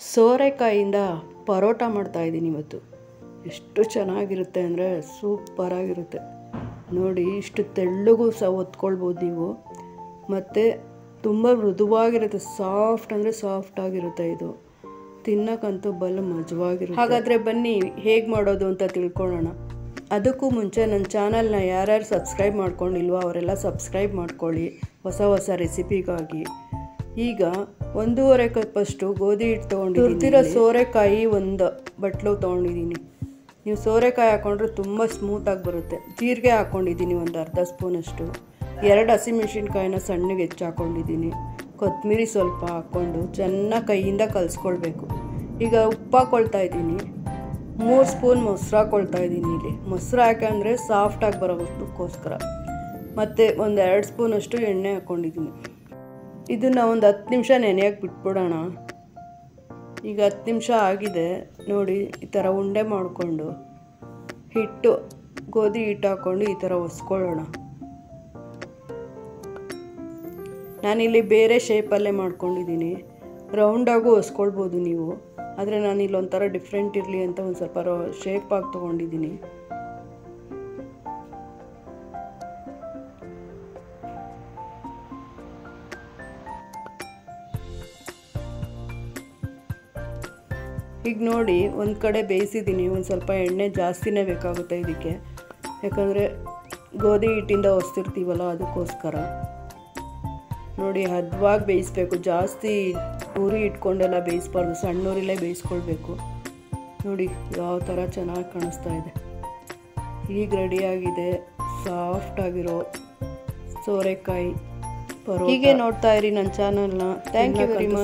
ಸೋರೆಕಾಯಿಂದ ಪರೋಟ ಮಾಡ್ತಾಯಿದ್ದೀನಿ ಇವತ್ತು ಎಷ್ಟು ಚೆನ್ನಾಗಿರುತ್ತೆ ಅಂದರೆ ಸೂಪರಾಗಿರುತ್ತೆ ನೋಡಿ ಇಷ್ಟು ತೆಳ್ಳಗೂ ಸಹ ಒತ್ಕೊಳ್ಬೋದು ನೀವು ಮತ್ತು ತುಂಬ ಮೃದುವಾಗಿರುತ್ತೆ ಸಾಫ್ಟ್ ಅಂದರೆ ಸಾಫ್ಟ್ ಆಗಿರುತ್ತೆ ಇದು ತಿನ್ನಕ್ಕಂತೂ ಬಲ್ಲ ಮಜವಾಗಿರುತ್ತೆ ಹಾಗಾದರೆ ಬನ್ನಿ ಹೇಗೆ ಮಾಡೋದು ಅಂತ ತಿಳ್ಕೊಳ್ಳೋಣ ಅದಕ್ಕೂ ಮುಂಚೆ ನನ್ನ ಚಾನಲ್ನ ಯಾರ್ಯಾರು ಸಬ್ಸ್ಕ್ರೈಬ್ ಮಾಡ್ಕೊಂಡಿಲ್ವೋ ಅವರೆಲ್ಲ ಸಬ್ಸ್ಕ್ರೈಬ್ ಮಾಡ್ಕೊಳ್ಳಿ ಹೊಸ ಹೊಸ ರೆಸಿಪಿಗಾಗಿ ಈಗ ಒಂದೂವರೆ ಕಪ್ಪಷ್ಟು ಗೋಧಿ ಹಿಟ್ಟು ತೊಗೊಂಡಿದ್ದೀನಿ ತುರ್ದಿರೋ ಸೋರೆಕಾಯಿ ಒಂದು ಬಟ್ಲು ತೊಗೊಂಡಿದ್ದೀನಿ ನೀವು ಸೋರೆಕಾಯಿ ಹಾಕೊಂಡ್ರೆ ತುಂಬ ಸ್ಮೂತಾಗಿ ಬರುತ್ತೆ ಜೀರಿಗೆ ಹಾಕ್ಕೊಂಡಿದ್ದೀನಿ ಒಂದು ಅರ್ಧ ಸ್ಪೂನಷ್ಟು ಎರಡು ಹಸಿಮೆಣಸಿನ್ಕಾಯಿನ ಸಣ್ಣಗೆ ಹೆಚ್ಚು ಹಾಕ್ಕೊಂಡಿದ್ದೀನಿ ಕೊತ್ತಂಬರಿ ಸ್ವಲ್ಪ ಹಾಕ್ಕೊಂಡು ಚೆನ್ನಾಗಿ ಕೈಯಿಂದ ಕಲಿಸ್ಕೊಳ್ಬೇಕು ಈಗ ಉಪ್ಪು ಹಾಕ್ಕೊಳ್ತಾ ಇದ್ದೀನಿ ಮೂರು ಸ್ಪೂನ್ ಮೊಸರು ಹಾಕ್ಕೊಳ್ತಾ ಇದ್ದೀನಿ ಇಲ್ಲಿ ಮೊಸರು ಹಾಕಂದರೆ ಸಾಫ್ಟಾಗಿ ಬರೋದಕ್ಕೋಸ್ಕರ ಮತ್ತು ಒಂದು ಎರಡು ಸ್ಪೂನಷ್ಟು ಎಣ್ಣೆ ಹಾಕ್ಕೊಂಡಿದ್ದೀನಿ ಇದನ್ನು ಒಂದು ಹತ್ತು ನಿಮಿಷ ನೆನೆಯಕ್ಕೆ ಬಿಟ್ಬಿಡೋಣ ಈಗ ಹತ್ತು ನಿಮಿಷ ಆಗಿದೆ ನೋಡಿ ಈ ಥರ ಉಂಡೆ ಮಾಡಿಕೊಂಡು ಹಿಟ್ಟು ಗೋಧಿ ಹಿಟ್ಟು ಹಾಕ್ಕೊಂಡು ಈ ಥರ ಒಸ್ಕೊಳ್ಳೋಣ ನಾನಿಲ್ಲಿ ಬೇರೆ ಶೇಪಲ್ಲೇ ಮಾಡ್ಕೊಂಡಿದ್ದೀನಿ ರೌಂಡಾಗೂ ಒಸ್ಕೊಳ್ಬೋದು ನೀವು ಆದರೆ ನಾನಿಲ್ಲಿ ಒಂಥರ ಡಿಫ್ರೆಂಟ್ ಇರಲಿ ಅಂತ ಒಂದು ಸ್ವಲ್ಪ ರೋ ಶೇಪಾಗಿ ತೊಗೊಂಡಿದ್ದೀನಿ ಈಗ ನೋಡಿ ಒಂದು ಕಡೆ ಬೇಯಿಸಿದ್ದೀನಿ ಒಂದು ಸ್ವಲ್ಪ ಎಣ್ಣೆ ಜಾಸ್ತಿನೇ ಬೇಕಾಗುತ್ತೆ ಇದಕ್ಕೆ ಯಾಕಂದರೆ ಗೋಧಿ ಹಿಟ್ಟಿಂದ ಹೊಸ್ತಿರ್ತೀವಲ್ಲ ಅದಕ್ಕೋಸ್ಕರ ನೋಡಿ ಹದವಾಗಿ ಬೇಯಿಸ್ಬೇಕು ಜಾಸ್ತಿ ಉರಿ ಇಟ್ಕೊಂಡೆಲ್ಲ ಬೇಯಿಸ್ಬಾರ್ದು ಸಣ್ಣ ಉರಿಲೇ ಬೇಯಿಸ್ಕೊಳ್ಬೇಕು ನೋಡಿ ಯಾವ ಥರ ಚೆನ್ನಾಗಿ ಕಾಣಿಸ್ತಾ ಇದೆ ಈಗ ರೆಡಿಯಾಗಿದೆ ಸಾಫ್ಟಾಗಿರೋ ಸೋರೆಕಾಯಿ ಪರೋ ಹೀಗೆ ನೋಡ್ತಾ ಇರಿ ನನ್ನ ಚಾನಲ್ನ ಥ್ಯಾಂಕ್ ಯು ವೆರಿ ಮಚ್